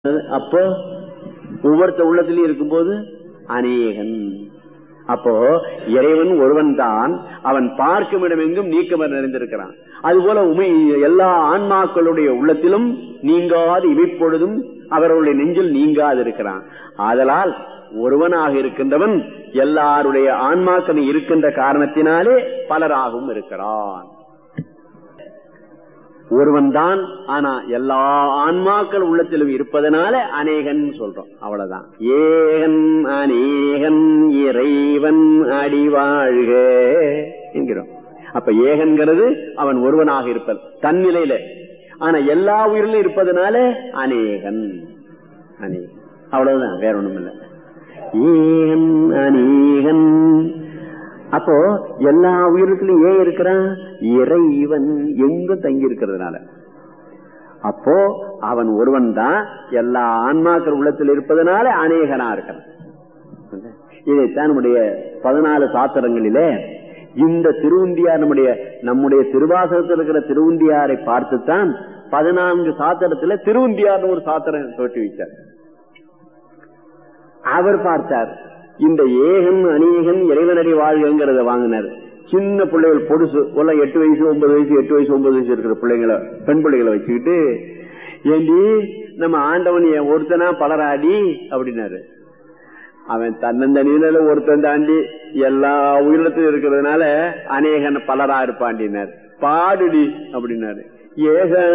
அப்போ ஒவ்வொருத்த உள்ளத்திலையும் இருக்கும்போது அநேகன் அப்போ இறைவன் ஒருவன் தான் அவன் பார்க்கும் இடமெங்கும் நீக்கமர் நிறைந்திருக்கிறான் அதுபோல உமை எல்லா ஆன்மாக்களுடைய உள்ளத்திலும் நீங்காது இமைப்பொழுதும் அவர்களுடைய நெஞ்சில் நீங்காது இருக்கிறான் ஆதலால் ஒருவனாக இருக்கின்றவன் எல்லாருடைய ஆன்மாக்கள் இருக்கின்ற காரணத்தினாலே பலராகவும் இருக்கிறான் ஒருவன் தான் ஆனா எல்லா ஆன்மாக்கள் உள்ளத்திலும் இருப்பதனால அநேகன் சொல்றோம் அவ்வளவுதான் ஏகன் அநேகன் இறைவன் அடிவாழ்க என்கிறோம் அப்ப ஏகன்கிறது அவன் ஒருவனாக இருப்பது தன்னிலையில ஆனா எல்லா உயிரிலும் இருப்பதனால அநேகன் அநேகன் அவ்வளவுதான் வேற ஒண்ணும் இல்லை ஏகன் அநேகன் அப்போ எல்லா உயிரத்திலும் ஏன் இருக்கிறான் இறைவன் எங்கும் தங்கி இருக்கிறதுனால அப்போ அவன் ஒருவன் தான் எல்லா ஆன்மாக்கள் உள்ளத்தில் இருப்பதனால அநேகனா இருக்கிறான் இதைத்தான் நம்முடைய பதினாலு சாத்திரங்களிலே இந்த திருவுந்தியார் நம்முடைய நம்முடைய திருவாசகத்தில் இருக்கிற திருவுந்தியாரை பார்த்துத்தான் பதினான்கு சாத்திரத்துல திருவுந்தியார் ஒரு சாத்திரம் தோட்டி வைத்தார் அவர் பார்த்தார் இந்த ஏகன் அநேகன் இறைவனடி வாழ்கிறத வாங்கினார் சின்ன பிள்ளைகள் பொடுசு உள்ள எட்டு வயசு ஒன்பது வயசு எட்டு வயசு ஒன்பது வயசு இருக்கிற பிள்ளைங்களை பெண் பிள்ளைகளை வச்சுக்கிட்டு ஏண்டி நம்ம ஆண்டவன் ஒருத்தனா பலராடி அப்படின்னாரு அவன் தன்னந்தனியில ஒருத்தன் தாண்டி எல்லா உயிரினத்திலும் இருக்கிறதுனால அநேகன் பலரா இருப்பாண்டினார் பாடுடி அப்படின்னாரு ஏக